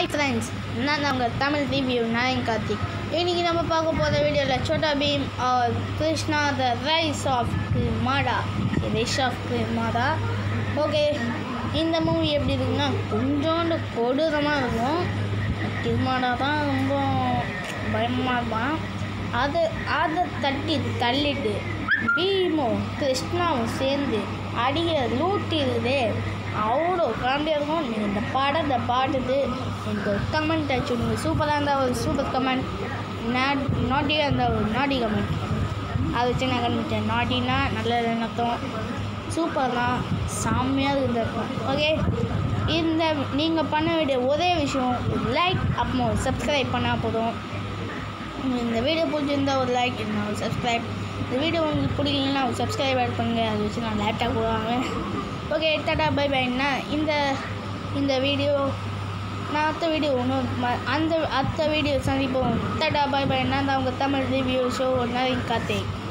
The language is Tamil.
ஹாய் ஃப்ரெண்ட்ஸ் நான் அவங்க தமிழ் ரிவ்யூ நான் கார்த்திக் இன்னைக்கு நம்ம பார்க்க போகிற வீடியோவில் சோட்டா பீம் ஆர் Krishna the rise of Mada rise of Mada okay இந்த மூவி எப்படி இருக்குன்னா கொஞ்சோண்டு கொடூரமாக இருக்கும் கிருமாடா தான் ரொம்ப பயமாக இருப்பான் அதை அதை தட்டி தள்ளிட்டு பீமும் கிருஷ்ணாவும் சேர்ந்து அடிக்கிற லூட்டி இருக்குதே அவ்வளோ காண்டியாக இருக்கும் நீங்கள் இந்த படத்தை பார்த்துட்டு எனக்கு ஒரு கமெண்ட் அடிச்சுடுங்க சூப்பராக இருந்தால் ஒரு சூப்பர் கமெண்ட் நாட் நாட்டியாக இருந்தால் ஒரு நாட்டி கமெண்ட் அதை வச்சு நான் கண்டுபிடிச்சேன் நாட்டினா நல்ல அர்த்தம் சூப்பர் தான் செம்மையாக இருந்திருக்கும் ஓகே இந்த நீங்கள் பண்ண வேண்டிய ஒரே விஷயம் லைக் அப்புறம் சப்ஸ்கிரைப் பண்ணால் போதும் உங்களுக்கு இந்த வீடியோ பிடிச்சிருந்தா ஒரு லைக் இல்லைனா ஒரு சப்ஸ்கிரைப் இந்த வீடியோ உங்களுக்கு பிடிக்கலன்னா ஒரு சப்ஸ்கிரைப் ஆட் பண்ணுங்கள் அதை வச்சு நான் லேப்டாப் போடுவாங்க ஓகே டாடா பை பைன்னா இந்த இந்த வீடியோ நான் அடுத்த வீடியோ ஒன்றும் அந்த அடுத்த வீடியோ சந்திப்போம் டாடா பை பைன்னா அந்த அவங்க தமிழ் ரிவ்யூ ஷோ ஒன்றா காத்தே